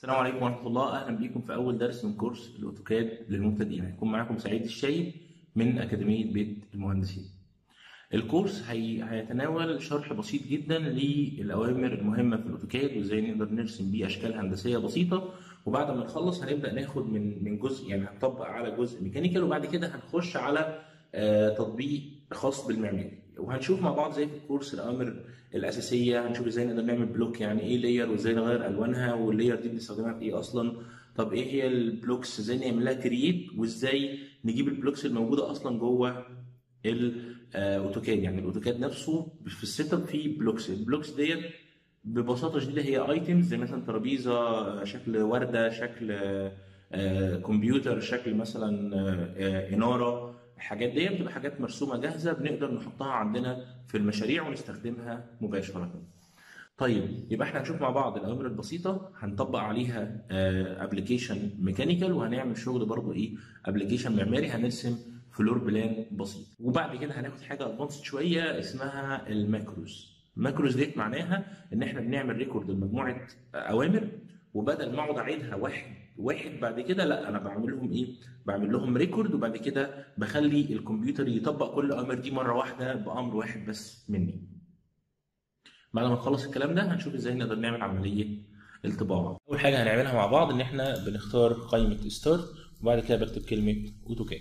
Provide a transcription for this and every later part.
السلام عليكم ورحمة الله أهلا بيكم في أول درس من كورس الأوتوكاد للمبتدئين هيكون معاكم سعيد الشايب من أكاديمية بيت المهندسين. الكورس هي... هيتناول شرح بسيط جدا للأوامر المهمة في الأوتوكاد وإزاي نقدر نرسم بيه أشكال هندسية بسيطة وبعد ما نخلص هنبدأ ناخد من من جزء يعني هنطبق على جزء ميكانيكال وبعد كده هنخش على آه، تطبيق خاص بالمعماري وهنشوف مع بعض زي في الكورس الأوامر الأساسية هنشوف إزاي نقدر نعمل بلوك يعني إيه لاير وإزاي نغير ألوانها واللاير دي بنستخدمها في إيه أصلا طب إيه هي البلوكس إزاي نعمل لها كرييت وإزاي نجيب البلوكس الموجودة أصلا جوه الاوتوكاد يعني الاوتوكاد نفسه في السيت اب فيه بلوكس البلوكس ديت ببساطه شديده هي ايتمز زي مثلا ترابيزه شكل ورده شكل آه، كمبيوتر شكل مثلا آه، اناره الحاجات دي بتبقى حاجات مرسومه جاهزه بنقدر نحطها عندنا في المشاريع ونستخدمها مباشره طيب يبقى احنا هنشوف مع بعض الاوامر البسيطه هنطبق عليها ابلكيشن ميكانيكال وهنعمل شغل برضو ايه ابلكيشن معماري هنرسم فلور بلان بسيط وبعد كده هناخد حاجه ادفانسد شويه اسمها الماكروز الماكروز ديت معناها ان احنا بنعمل ريكورد لمجموعه اوامر وبدل ما اقعد اعيدها واحد واحد بعد كده لا انا بعمل لهم ايه بعمل لهم ريكورد وبعد كده بخلي الكمبيوتر يطبق كل الاوامر دي مره واحده بامر واحد بس مني بعد ما نخلص الكلام ده هنشوف ازاي نقدر نعمل عمليه الطباعه اول حاجه هنعملها مع بعض ان احنا بنختار قائمه ستارت وبعد كده بكتب كلمه اوتوكاد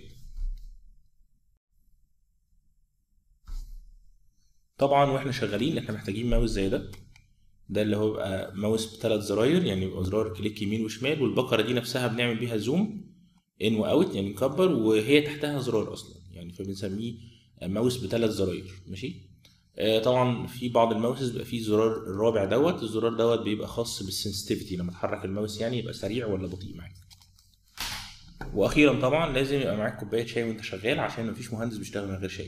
طبعا واحنا شغالين احنا محتاجين ماوس زي ده ده اللي هو بيبقى ماوس بثلاث زراير يعني بيبقى زرار كليك يمين وشمال والبقره دي نفسها بنعمل بيها زوم ان واوت يعني نكبر وهي تحتها زرار اصلا يعني فبنسميه ماوس بثلاث زراير ماشي آه طبعا في بعض الماوسز بيبقى فيه الزرار الرابع دوت الزرار دوت بيبقى خاص بالسنسيتيفيتي لما تحرك الماوس يعني يبقى سريع ولا بطيء معاك واخيرا طبعا لازم يبقى معاك كوبايه شاي وانت شغال عشان مفيش مهندس بيشتغل من غير شاي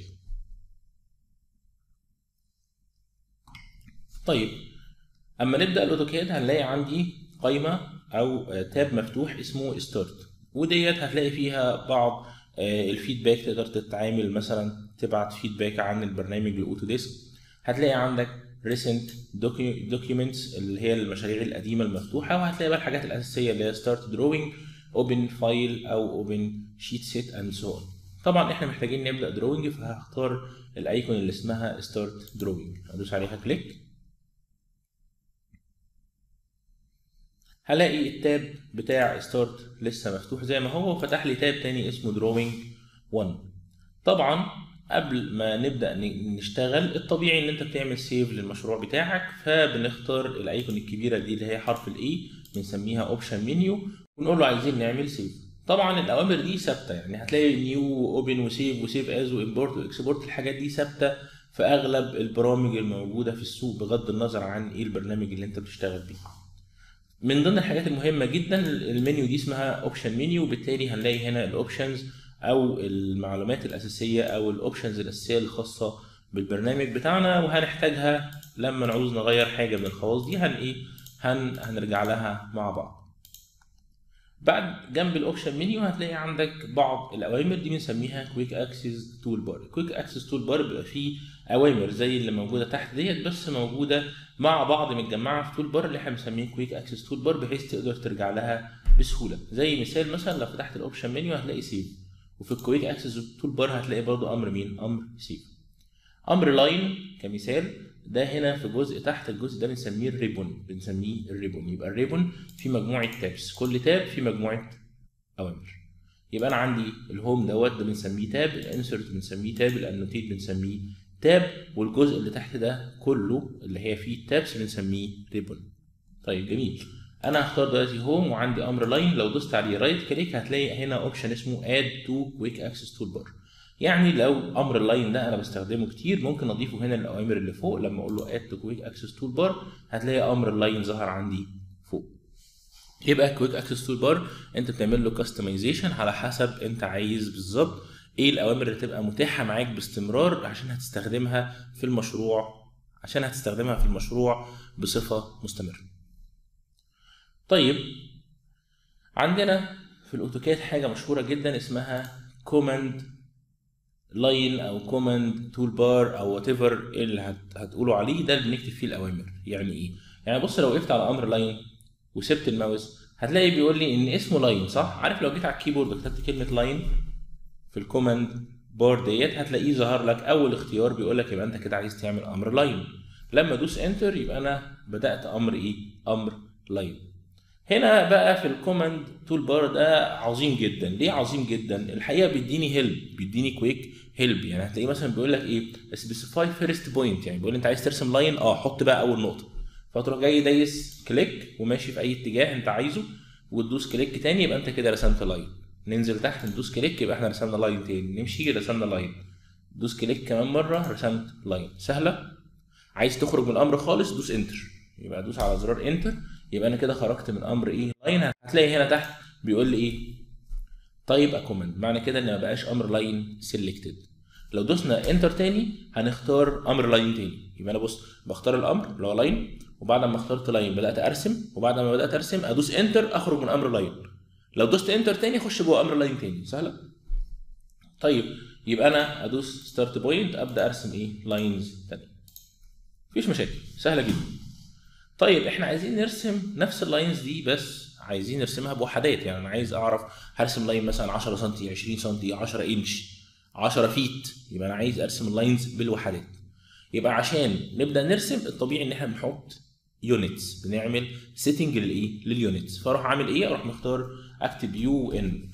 طيب اما نبدا الاوتوكاد هنلاقي عندي قائمه او تاب مفتوح اسمه ستارت وديت هتلاقي فيها بعض الفيدباك تقدر تتعامل مثلا تبعت فيدباك عن البرنامج لاوتوديسك هتلاقي عندك ريسنت دوكيومنتس اللي هي المشاريع القديمه المفتوحه وهتلاقي بقى الحاجات الاساسيه اللي هي ستارت دروينج اوبن فايل او اوبن شيت سيت اند سو طبعا احنا محتاجين نبدا دروينج فهختار الايكون اللي اسمها ستارت دروينج ادوس عليها كليك هلاقي التاب بتاع ستارت لسه مفتوح زي ما هو وفتح لي تاب تاني اسمه دروينج 1 طبعا قبل ما نبدا نشتغل الطبيعي ان انت بتعمل سيف للمشروع بتاعك فبنختار الايكون الكبيره دي اللي هي حرف الاي بنسميها اوبشن منيو ونقول له عايزين نعمل سيف طبعا الاوامر دي ثابته يعني هتلاقي نيو اوبن وسيف وسيف از وامبورت واكسبورت الحاجات دي ثابته في اغلب البرامج الموجوده في السوق بغض النظر عن ايه البرنامج اللي انت بتشتغل بيه من ضمن الحاجات المهمة جدا المنيو دي اسمها اوبشن منيو وبالتالي هنلاقي هنا الاوبشنز او المعلومات الاساسية او الاوبشنز الاساسية الخاصة بالبرنامج بتاعنا وهنحتاجها لما نعوز نغير حاجة من الخواص دي هن ايه هن هنرجع لها مع بعض بعد جنب الاوبشن منيو هتلاقي عندك بعض الاوامر دي بنسميها كويك اكسس تول بار كويك اكسس تول بار بيبقى فيه اوامر زي اللي موجوده تحت ديت بس موجوده مع بعض متجمعه في تول بار اللي احنا بنسميه كويك اكسس تول بار بحيث تقدر ترجع لها بسهوله زي مثال مثلا لو فتحت الاوبشن منيو هتلاقي سيف وفي الكويك اكسس تول بار هتلاقي برضو امر مين امر سيف امر لاين كمثال ده هنا في جزء تحت الجزء ده بنسميه الريبون بنسميه الريبون يبقى الريبون في مجموعه تابس كل تاب في مجموعه اوامر يبقى انا عندي الهوم دوت ده بنسميه تاب الانسرت بنسميه تاب الانوتيت بنسميه تاب والجزء اللي تحت ده كله اللي هي فيه تابس بنسميه ريبون طيب جميل انا هختار دلوقتي هوم وعندي امر لاين لو دوست عليه رايت كليك هتلاقي هنا اوبشن اسمه اد تو كويك اكسس تول بار يعني لو امر اللاين ده انا بستخدمه كتير ممكن اضيفه هنا للاوامر اللي فوق لما اقول له اد تو كويك اكسس تول بار هتلاقي امر اللاين ظهر عندي فوق يبقى كويك اكسس تول بار انت بتعمل له كاستمايزيشن على حسب انت عايز بالظبط ايه الاوامر اللي تبقى متاحه معاك باستمرار عشان هتستخدمها في المشروع عشان هتستخدمها في المشروع بصفه مستمره طيب عندنا في الاوتوكاد حاجه مشهوره جدا اسمها كوماند لاين او كوماند تول بار او وات ايفر اللي هت... هتقولوا عليه ده اللي بنكتب فيه الاوامر يعني ايه يعني بص لو وقفت على امر لاين وسبت الماوس هتلاقي بيقول لي ان اسمه لاين صح عارف لو جيت على الكيبورد كتبت كلمه لاين في الكوماند بار ديت هتلاقيه ظهر لك اول اختيار بيقول لك يبقى انت كده عايز تعمل امر لاين لما ادوس انتر يبقى انا بدات امر ايه امر لاين هنا بقى في الكوماند تول بار ده عظيم جدا ليه عظيم جدا الحقيقه بيديني هيلب بيديني كويك هيلب يعني هتلاقيه مثلا بيقول لك ايه سبيسيفاي فيرست بوينت يعني بيقول لي انت عايز ترسم لاين اه حط بقى اول نقطه فتروح جاي دايس كليك وماشي في اي اتجاه انت عايزه وتدوس كليك تاني يبقى انت كده رسمت لاين ننزل تحت ندوس كليك يبقى احنا رسمنا لاين تاني نمشي رسمنا لاين دوس كليك كمان مره رسمت لاين سهله عايز تخرج من الامر خالص دوس انتر يبقى دوس على زرار انتر يبقى انا كده خرجت من امر ايه لاين هتلاقي هنا تحت بيقول لي ايه طيب اكومنت معنى كده ان ما بقاش امر لاين سيلكتد لو دوسنا انتر تاني هنختار امر لاين تاني يبقى انا بص بختار الامر اللي هو لاين وبعد ما اخترت لاين بدات ارسم وبعد ما بدات ارسم ادوس انتر اخرج من امر لاين لو دوست انتر تاني اخش جوه امر لاين تاني سهله طيب يبقى انا ادوس ستارت بوينت ابدا ارسم ايه لاينز تاني مفيش مشاكل سهله جدا طيب احنا عايزين نرسم نفس اللاينز دي بس عايزين نرسمها بوحدات يعني انا عايز اعرف هرسم لاين مثلا 10 سم 20 سم 10 انش 10 فيت يبقى انا عايز ارسم اللاينز بالوحدات يبقى عشان نبدا نرسم الطبيعي ان احنا بنحط يونتس بنعمل سيتنج للايه لليونتس فاروح عامل ايه اروح مختار اكتب يو ان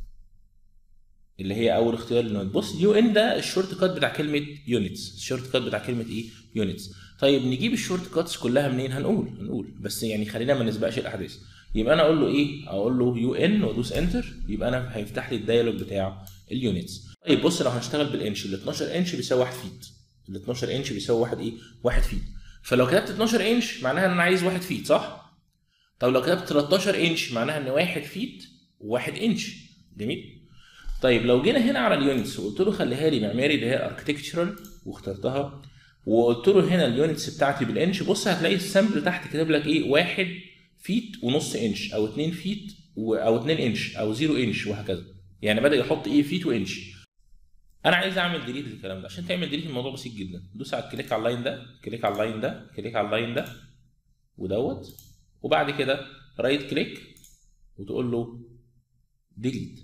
اللي هي اول اختيار لليونت بص يو ان ده الشورت كات بتاع كلمه يونتس الشورت كات بتاع كلمه ايه يونتس طيب نجيب الشورت كاتس كلها منين هنقول هنقول بس يعني خلينا ما نسبقش الاحداث يبقى انا اقول له ايه اقول له يو ان وادوس انتر يبقى انا هيفتح لي الدايلوج بتاع اليونتس طيب بص لو هنشتغل بالانش ال 12 انش بيساوي 1 فيت ال 12 انش بيساوي 1 ايه 1 فيت فلو كتبت 12 انش معناها ان انا عايز 1 فيت صح طب لو كتبت 13 انش معناها ان 1 فيت و1 انش جميل طيب لو جينا هنا على اليونتس وقلت له خليها لي معماري اللي هي اركتكتشرال واخترتها وقلت له هنا اليونتس بتاعتي بالانش بص هتلاقي السامبل تحت كاتب لك ايه 1 فيت ونص انش او 2 فيت و... او 2 انش او 0 انش وهكذا يعني بدا يحط ايه فيت وانش انا عايز اعمل ديليت للكلام ده عشان تعمل ديليت الموضوع بسيط جدا دوس على كليك على اللاين ده كليك على اللاين ده كليك على اللاين ده ودوت وبعد كده رايت كليك وتقول له ديليت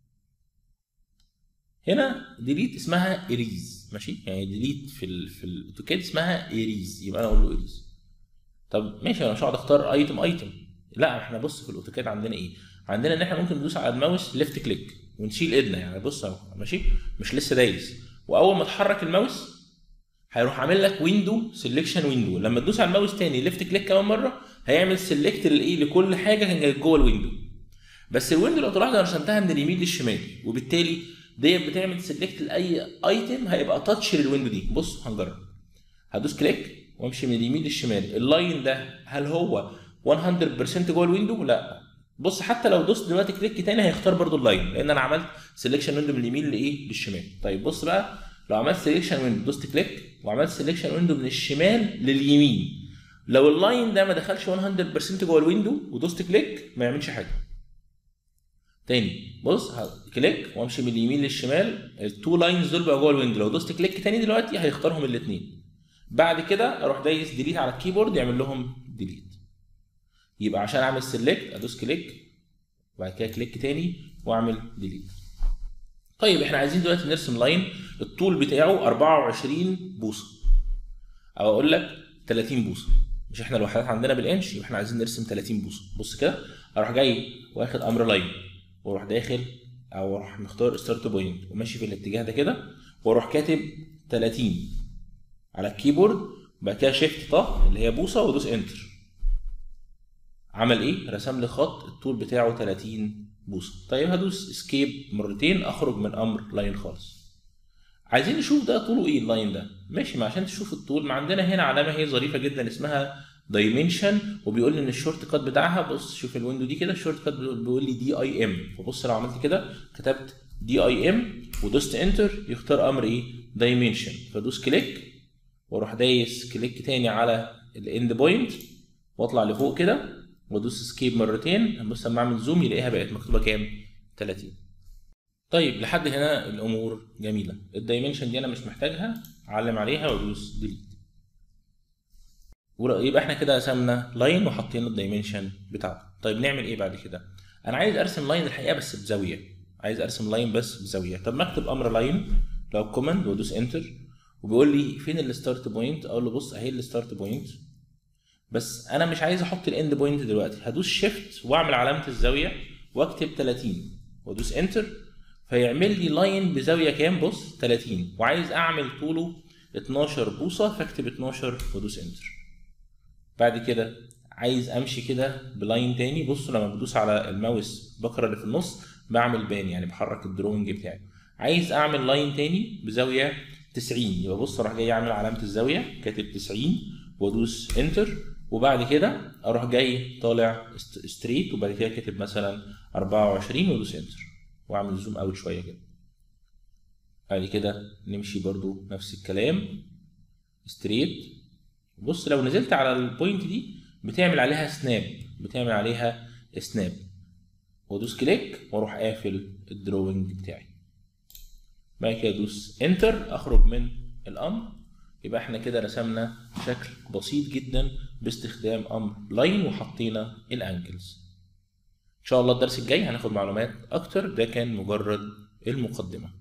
هنا ديليت اسمها اريز ماشي يعني ديليت في ال في الاوتوكاد اسمها اريز يبقى انا اقول له اريز طب ماشي انا مش هقعد اختار ايتم ايتم لا احنا بص في الاوتوكاد عندنا ايه عندنا ان احنا ممكن ندوس على الماوس ليفت كليك ونشيل ايدنا يعني بص اهو ماشي مش لسه دايس واول ما تحرك الماوس هيروح عامل لك ويندو سيلكشن ويندو لما تدوس على الماوس تاني ليفت كليك كمان مره هيعمل سيلكت لايه لكل حاجه كانت جوه الويندو بس الويندو لو تلاحظ انا رسمتها من اليمين للشمال وبالتالي ديت بتعمل سيلكت لاي ايتم هيبقى تاتش للويندو دي بص هنجرب هدوس كليك وامشي من اليمين للشمال اللاين ده هل هو 100% جوه الويندو لا بص حتى لو دوست دلوقتي كليك تاني هيختار برضو اللاين لان انا عملت سيلكشن ويندو من اليمين لايه للشمال طيب بص بقى لو عملت سيلكشن ويندو دوست كليك وعملت سيلكشن ويندو من الشمال لليمين لو اللاين ده ما دخلش 100% جوه الويندو ودوست كليك ما يعملش حاجه تاني بص كليك وامشي من اليمين للشمال التو لاينز دول بقى جوه الويندو لو دوست كليك تاني دلوقتي هيختارهم الاثنين بعد كده اروح دايس ديليت على الكيبورد يعمل لهم ديليت يبقى عشان اعمل سيلكت ادوس كليك وبعد كده كليك تاني واعمل ديليت طيب احنا عايزين دلوقتي نرسم لاين الطول بتاعه 24 بوصه او اقول لك 30 بوصه مش احنا الوحدات عندنا بالانش يبقى احنا عايزين نرسم 30 بوصه بص كده اروح جاي واخد امر لاين واروح داخل او اروح مختار ستارت بوينت وماشي في الاتجاه ده كده واروح كاتب 30 على الكيبورد وبعد كده شيفت طه اللي هي بوصه وادوس انتر عمل ايه؟ رسم لي خط الطول بتاعه 30 بوصه طيب هدوس اسكيب مرتين اخرج من امر لاين خالص عايزين نشوف ده طوله ايه اللاين ده ماشي ما عشان تشوف الطول ما عندنا هنا علامه هي ظريفه جدا اسمها دايمنشن وبيقول لي ان الشورت كات بتاعها بص شوف الويندو دي كده الشورت كات بيقول لي دي اي ام فبص لو عملت كده كتبت دي اي ام ودوست انتر يختار امر ايه دايمنشن فدوس كليك واروح دايس كليك تاني على الاند بوينت واطلع لفوق كده وادوس سكيب مرتين هنبص لما اعمل زوم يلاقيها بقت مكتوبه كام 30 طيب لحد هنا الامور جميله الدايمنشن دي انا مش محتاجها اعلم عليها وادوس ديليت يبقى احنا كده رسمنا لاين وحطينا الدايمنشن بتاعته طيب نعمل ايه بعد كده انا عايز ارسم لاين الحقيقه بس بزاويه عايز ارسم لاين بس بزاويه طب ما اكتب امر لاين لو كوماند وادوس انتر وبيقول لي فين الستارت بوينت اقول له بص اهي الستارت بوينت بس انا مش عايز احط الاند بوينت دلوقتي هدوس شيفت واعمل علامه الزاويه واكتب 30 وادوس انتر فيعمل لي لاين بزاويه كام بص 30 وعايز اعمل طوله 12 بوصه فاكتب 12 وادوس انتر بعد كده عايز امشي كده بلاين تاني بصوا لما بدوس على الماوس بكره اللي في النص بعمل بان يعني بحرك الدروينج بتاعي عايز اعمل لاين تاني بزاويه 90 يبقى بص اروح جاي اعمل علامه الزاويه كاتب 90 وادوس انتر وبعد كده اروح جاي طالع ستريت وبعد كده كاتب مثلا 24 وادوس انتر واعمل زوم اوت شويه كده بعد كده نمشي برضو نفس الكلام ستريت بص لو نزلت على البوينت دي بتعمل عليها سناب بتعمل عليها سناب وادوس كليك واروح قافل الدروينج بتاعي بعد كده ادوس انتر اخرج من الامر يبقى احنا كده رسمنا شكل بسيط جدا باستخدام امر لاين وحطينا الانجلز ان شاء الله الدرس الجاي هناخد معلومات اكتر ده كان مجرد المقدمه